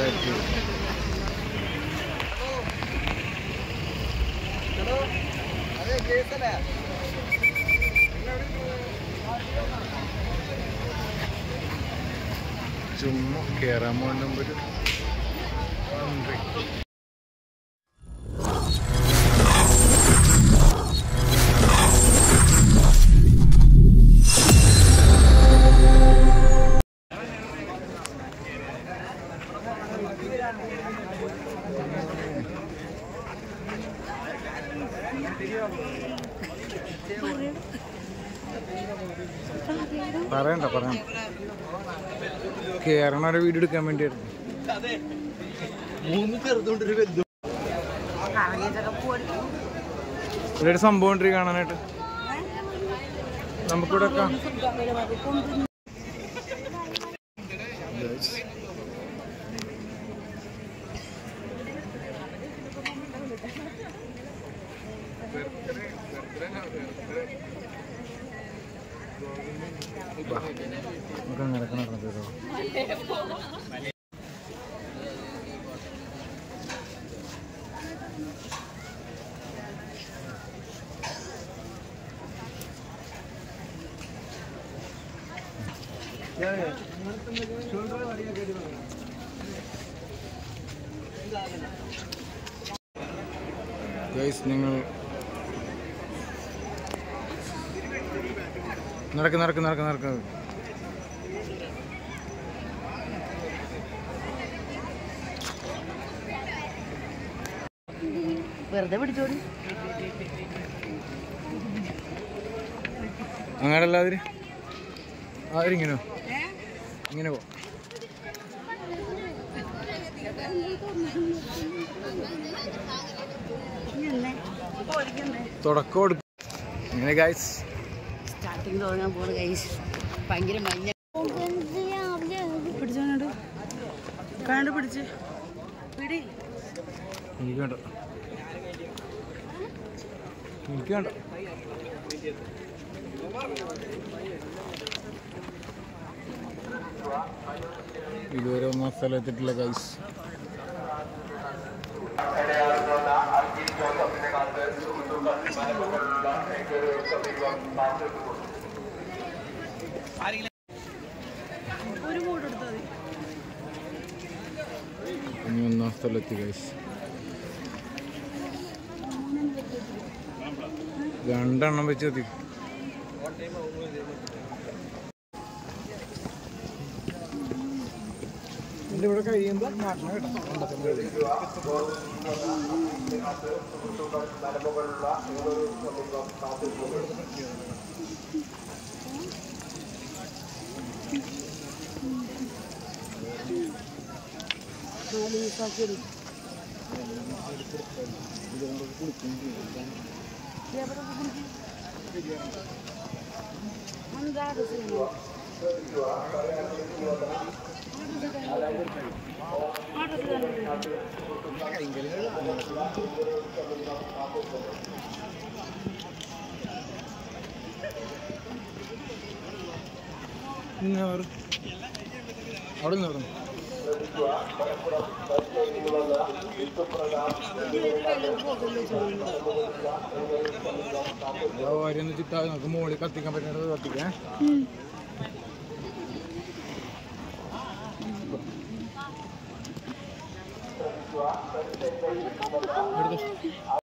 കയറ്റി ചുമ്മാ കയറാൻ വേണ്ടുമ്പോ ഒരു വണ്ടി. പറയണ്ട പറയണ്ട കേറണ ഒരു വീഡിയോ എടുക്കാൻ വേണ്ടിയായിരുന്നു ഇവിടെ ഒരു സംഭവം ഉണ്ട് ഈ കാണാനായിട്ട് നമുക്കിവിടെ ഒക്കെ നമുക്ക് അങ്ങനെ നടന്നത് ഗൈസ് നിങ്ങൾ നടക്ക് നടക്ക് നടക്ക് നടക്ക് വെറുതെ പിടിച്ചോടി അങ്ങനെ അല്ലാതിരി ആരിങ്ങനോ ഇങ്ങനെ പോ തുടക്കം കൊടുക്കും ഇങ്ങനെ ഗൈസ് സ്റ്റാർട്ടിങ് തുടങ്ങാൻ പോണ കൈസ് ഭയങ്കര മഞ്ഞ പിടിച്ചോണ്ട് കണ്ട് പിടിച്ച് പിടി എനിക്ക് വേണ്ട എനിക്ക് വേണ്ട ഇതുവരെ ഒന്നാം സ്ഥലത്തിട്ടില്ല ഗൈസ് ഒരു ഫോട്ടോ എടുത്താൽ മതി ഇനി ഒന്നാം സ്ഥലത്ത് ഗൈസ് രണ്ടെണ്ണം വെച്ച് മതി ഇതിന്റെ ഇവിടെ കഴിയുമ്പോൾ മാറ്റണം കേട്ടോ കണ്ടത്തിന്റെ ഇവിടെ. നാല് ദിവസമാക്കി എടുക്കും എന്താ രസം പിന്നെ വേറെ അവിടെ നിന്ന് പറഞ്ഞു കാര്യം വെച്ചിട്ട് നമുക്ക് മുകളിൽ കത്തിക്കാൻ പറ്റുന്നത് കത്തിക്കാൻ എടുത്തോ